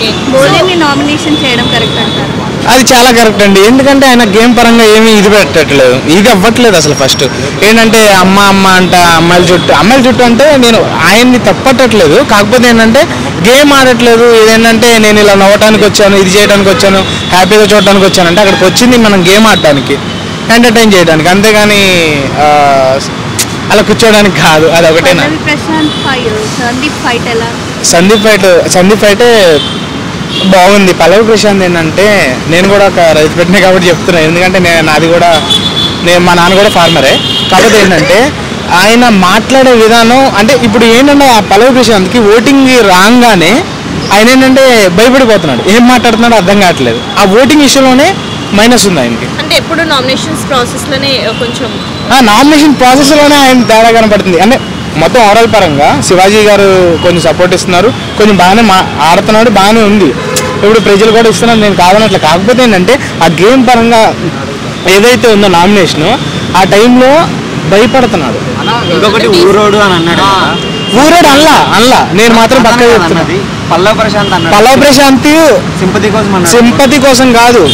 Okay bowling nomination చేయడం correct అంటారు అది చాలా కరెక్ట్ అండి ఎందుకంటే ఆయన గేమ్ పరంగా ఏమీ ఇది పెట్టట్లేదు ఇది అవ్వట్లేదు అసలు ఫస్ట్ ఏంటంటే అమ్మ అమ్మ అంట అమ్మాయిల చుట్టూ అమ్మాయిల చుట్టూ అంటే నేను ఆయన్ని తప్పట్టట్లేదు కాకపోతే ఏంటంటే గేమ్ ఆడట్లేదు ఇదేంటంటే నేను ఇలా నవ్వటానికి వచ్చాను ఇది చేయడానికి వచ్చాను హ్యాపీగా చూడటానికి వచ్చాను అంటే అక్కడికి వచ్చింది మనం గేమ్ ఆడటానికి ఎంటర్టైన్ చేయడానికి అంతేగాని ఆ, అలా కూర్చోవడానికి కాదు అది ఒకటేనా పల్లవి ప్రశాంత్ ఫైట్ సందీప్ ఫైట్ ఎలా సందీప్ ఫైట్ సందీప్ ఫైటే బాగుంది పల్లవి ప్రశాంత్ ఏంటంటే నేను కూడా ఒక రైతు పెట్టిన కాబట్టి చెప్తున్నాను ఎందుకంటే నేను నాది కూడా నేను మా నాన్న కూడా ఫార్మరే కాకపోతే ఏంటంటే ఆయన మాట్లాడే విధానం అంటే ఇప్పుడు ఏంటంటే ఆ పల్లవి ప్రశాంత్కి ఓటింగ్ రాగానే ఆయన ఏంటంటే భయపడిపోతున్నాడు ఏం మాట్లాడుతున్నాడో అర్థం కావట్లేదు ఆ ఓటింగ్ ఇష్యూలోనే మైనస్ ఉంది ఆయనకి అంటే ఎప్పుడు నామినేషన్స్ ప్రాసెస్ లోనే కొంచెం ఆ నామినేషన్ ప్రాసెస్లోనే ఆయన తేడా కనపడుతుంది అంటే మొత్తం ఓవరాల్ పరంగా శివాజీ గారు కొంచెం సపోర్ట్ ఇస్తున్నారు కొంచెం బాగానే మా ఆడుతున్నాడు బాగానే ఉంది ఇప్పుడు ప్రజలు కూడా ఇస్తున్నారు నేను కాదనట్లే కాకపోతే ఏంటంటే ఆ గేమ్ పరంగా ఏదైతే ఉందో నామినేషన్ ఆ టైంలో భయపడుతున్నాడు ఇంకొకటి ఊరోడు అని అన్నాడు కదా. ఊరేడు అల్లా అల్లా నేను మాత్రం పక్క అతనే కదా చెప్తున్నా అన్నది పల్లవ ప్రశాంత్ అన్నాడు పల్లవ ప్రశాంత్ సింపతి కోసం అన్నాడు సింపతి కోసం కాదు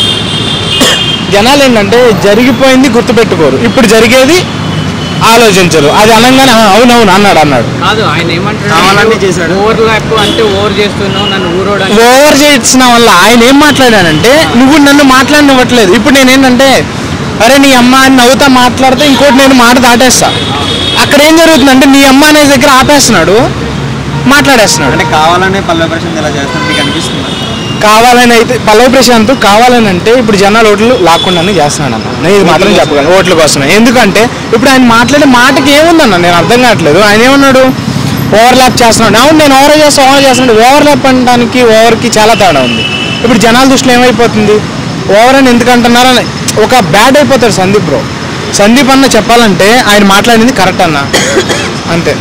జనాలు ఏంటంటే జరిగిపోయింది గుర్తుపెట్టుకోరు ఇప్పుడు జరిగేది ఆలోచించరు అది అనగానే "ఆ, అవునవును అన్నాడు అన్నాడు కాదు ఆయన కావాలని ఏమంటాడు చేశాడు. ఓవర్ ల్యాప్ అంటే ఓవర్ చేస్తున్నావు నన్ను ఊరోడు అని ఓవర్ చేసిన వల్ల ఆయన ఏం మాట్లాడానంటే నువ్వు నన్ను మాట్లాడనివ్వట్లేదు ఇప్పుడు నేనేంటంటే అరే నీ అమ్మ అని నవ్వుతా మాట్లాడితే ఇంకోటి నేను మాట దాటేస్తా అక్కడ ఏం జరుగుతుందంటే నీ అమ్మ అనే దగ్గర ఆపేస్తున్నాడు మాట్లాడేస్తున్నాడు అంటే కావాలనే పల్లవ ప్రశాంత్ ఇలా చేస్తాను మీకు అనిపిస్తుంది కావాలని అయితే పల్లవి ప్రశాంత్ కావాలని అంటే ఇప్పుడు జనాలు ఓట్లు లాక్కుండానే చేస్తున్నాడు అన్న నేను ఇది మాత్రం చెప్పగలను ఓట్ల కోసమే ఎందుకంటే ఇప్పుడు ఆయన మాట్లాడే మాటకి ఏముందన్న నేను అర్థం కావట్లేదు ఆయన ఏమన్నాడు ఓవర్లాప్ చేస్తున్నాడు అవును నేను ఓవర్ చేస్తా ఓవర్ చేస్తున్నాడు ఓవర్లాప్ అనడానికి ఓవర్కి చాలా తేడా ఉంది ఇప్పుడు జనాల దృష్టిలో ఏమైపోతుంది ఓవర్ అని ఎందుకు అంటున్నారు అని ఒక బ్యాడ్ అయిపోతాడు సందీప్ బ్రో సందీప్ అన్న చెప్పాలంటే ఆయన మాట్లాడింది కరెక్ట్ అన్న అంతే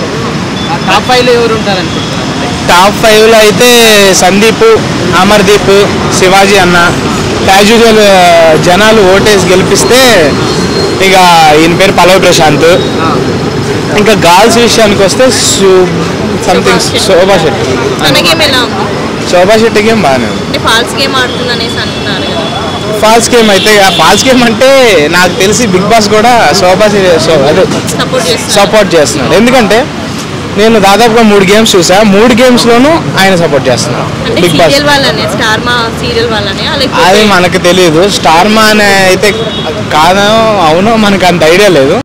టాప్ ఫైవ్ లో ఎవరు ఉంటారు అనుకుంటున్నారు టాప్ ఫైవ్లో అయితే సందీప్ అమర్దీప్ శివాజీ అన్న యాజ్ యూజువల్ జనాలు ఓటేసి గెలిపిస్తే ఇక ఈయన పేరు పల్లవి ప్రశాంత్ ఇంకా గర్ల్స్ విషయానికి వస్తే సంథింగ్ శోభా శెట్టి తన గేమ్ ఎలా ఉంది శోభా శెట్టి గేమ్ బాగానే ఉంది అంటే ఫాల్స్ గేమ్ ఆడుతుంది అనేసి అంటున్నారు కదా ఫాల్స్ గేమ్ అయితే ఆ ఫాల్స్ గేమ్ అంటే నాకు తెలిసి బిగ్ బాస్ కూడా శోభా శె- శో- అదే సపోర్ట్ చేస్తున్నారు సపోర్ట్ చేస్తున్నాడు ఎందుకంటే నేను దాదాపుగా మూడు గేమ్స్ చూసా మూడు గేమ్స్లోనూ ఆయన సపోర్ట్ చేస్తున్నాడు అంటే బిగ్ బాస్ సీరియల్ వాళ్ళనే స్టార్ మా సీరియల్ వాళ్ళనే అది లేకపోతే మనకు తెలియదు స్టార్ మా అనే అయితే కాదో అవునో మనకు అంత ఐడియా లేదు